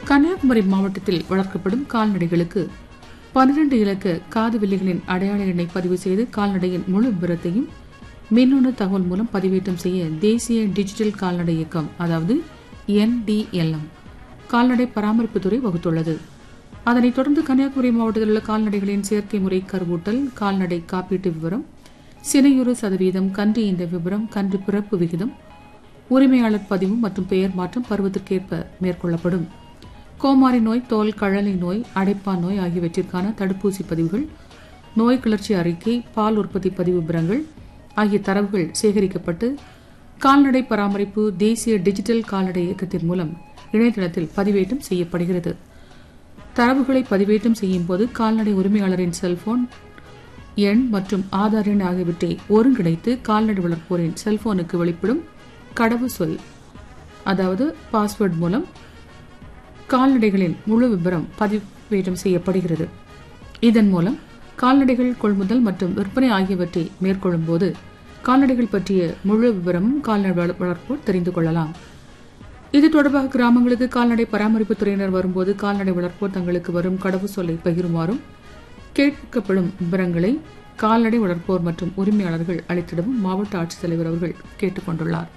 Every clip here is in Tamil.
கன்னியாகுமரி மாவட்டத்தில் வளர்க்கப்படும் கால்நடைகளுக்கு பன்னிரண்டு இலக்க காது வில்லிகளின் அடையாள எண்ணை பதிவு செய்து கால்நடையின் முழு விவரத்தையும் மின்னணு தகவல் மூலம் பதிவேற்றம் செய்ய தேசிய டிஜிட்டல் கால்நடை இயக்கம் அதாவது என்டிஎல்எம் கால்நடை பராமரிப்புத்துறை வகுத்துள்ளது அதனைத் தொடர்ந்து கன்னியாகுமரி மாவட்டத்தில் உள்ள கால்நடைகளின் செயற்கை முறை கருவூட்டல் கால்நடை காப்பீட்டு விவரம் சினையுறு சதவீதம் கன்று இந்த விவரம் கன்று பிறப்பு விகிதம் உரிமையாளர் பதிவு மற்றும் பெயர் மாற்றம் பருவத்திற்கேற்ப மேற்கொள்ளப்படும் கோமாரி நோய் தோல் கழலை நோய் அடைப்பான் நோய் ஆகியவற்றிற்கான தடுப்பூசி பதிவுகள் நோய் கிளர்ச்சி அறிக்கை பால் உற்பத்தி பதிவு விவரங்கள் ஆகிய தரவுகள் சேகரிக்கப்பட்டு கால்நடை பராமரிப்பு தேசிய டிஜிட்டல் கால்நடை இயக்கத்தின் மூலம் இணையதளத்தில் பதிவேற்றம் செய்யப்படுகிறது தரவுகளை பதிவேற்றம் செய்யும் போது கால்நடை உரிமையாளரின் செல்போன் எண் மற்றும் ஆதார் எண் ஆகியவற்றை ஒருங்கிணைத்து கால்நடை வளர்ப்போரின் செல்போனுக்கு வெளிப்படும் கடவு சொல் அதாவது பாஸ்வேர்ட் மூலம் கால்நடைகளின் முழு விவரம் பதிவேற்றம் செய்யப்படுகிறது இதன் மூலம் கால்நடைகள் கொள்முதல் மற்றும் விற்பனை ஆகியவற்றை மேற்கொள்ளும் போது கால்நடைகள் பற்றிய முழு விவரமும் கால்நடை வள- வளர்ப்போர் தெரிந்து கொள்ளலாம் இது தொடர்பாக கிராமங்களுக்கு கால்நடை பராமரிப்பு துறையினர் வரும்போது கால்நடை வளர்ப்போர் தங்களுக்கு வரும் கடவு சொல்லை பகிருமாறும் கேட்கப்படும் விவரங்களை கால்நடை வளர்ப்போர் மற்றும் உரிமையாளர்கள் அளித்திடவும் மாவட்ட ஆட்சித்தலைவர் அவர்கள் கேட்டுக்கொண்டுள்ளார்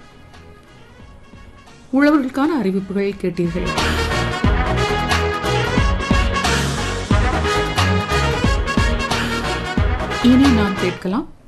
உழவர்களுக்கான அறிவிப்புகள் கேட்டீர்கள் இனி நாம் கேட்கலாம்